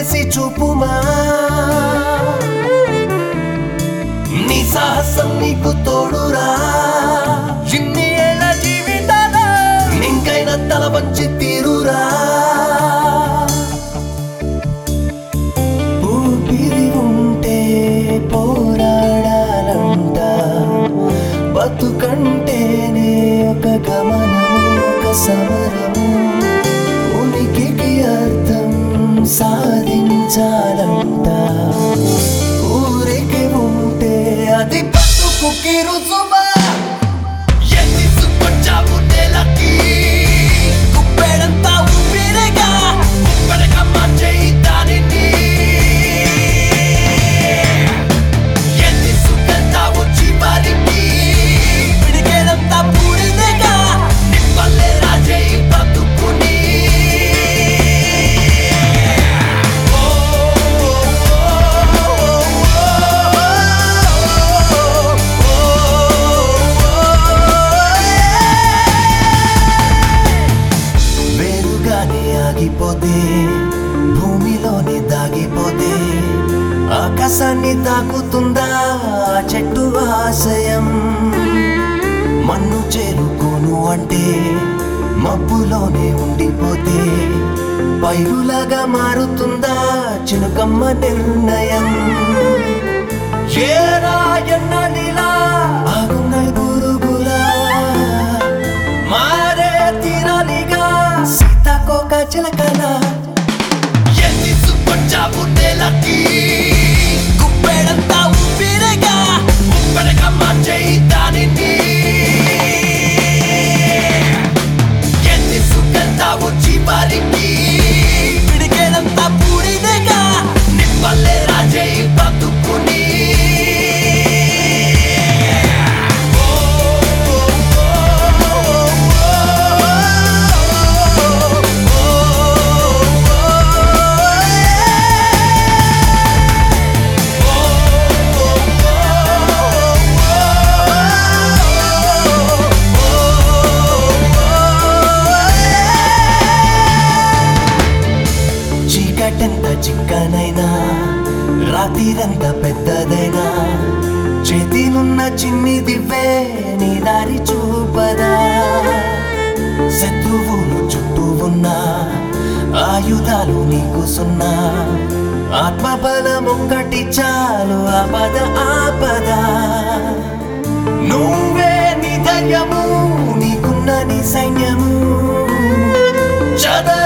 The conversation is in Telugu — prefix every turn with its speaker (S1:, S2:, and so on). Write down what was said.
S1: చేసి చూపుమా నీ సాహసం నీకు తోడురా ఇన్ని ఏళ్ళ జీవితాల ఇంకైన తల వంచి తీరురా ఊపిరి ఉంటే పోరాడాలంట బతుకంటేనే ఒక గమనము ఒక సమరము ఉనికికి అర్థం సాధించాలంట ఊరికి ఉంటే అది బతుకుకి రుజువా ఎన్ని సుకొచ్చావు నెలకి కుప్పెడంతా ఊపిరిగా ఉప్పడగా మార్చేయి దానిని ఎన్ని సుఖంతావు చివరికి పిడికేదంతా బూడిదగా నిప్పల్లే రాజేయి బతుకుని వేరుగానే ఆగిపోతే భూమిలోనే దాగిపోతే ఆకాశాన్ని తాకుతుందా ఆ చెట్టు ఆశయం మన్ను చేరుకోను అంటే మబ్బులోనే ఉండిపోతే పైరులాగా మారుతుందా చినుకమ్మ నిర్ణయం ఏరా ఎన్నడిలా ఆగున్నాయి పురుగులా మారే తీరాలిగా సీతాకోక చిలకల ఎన్ని సుప్పచ్చావు నెలకి కుప్పెడంతా ఊపిరిగా ఉప్పెడగా మార్చేయి దానిని ఎన్ని సుఖంతావు చివరికి పిడికేదంతా పూడిదగా నిప్పల్లే రాజేయి బతుకుని చీకటెంత చిక్కనైనా రాత్రిరంత పెద్దదైనా చేతినున్న చిన్ని దివ్వే నీ దారి చూపదా శత్రువులు చుట్టూ ఉన్న ఆయుధాలు నీకు సున్నా ఆత్మబలం ఒక్కటి చాలు ఆపద ఆపద నువ్వే నీ ధైర్యము నీకున్న నీ సైన్యము చదర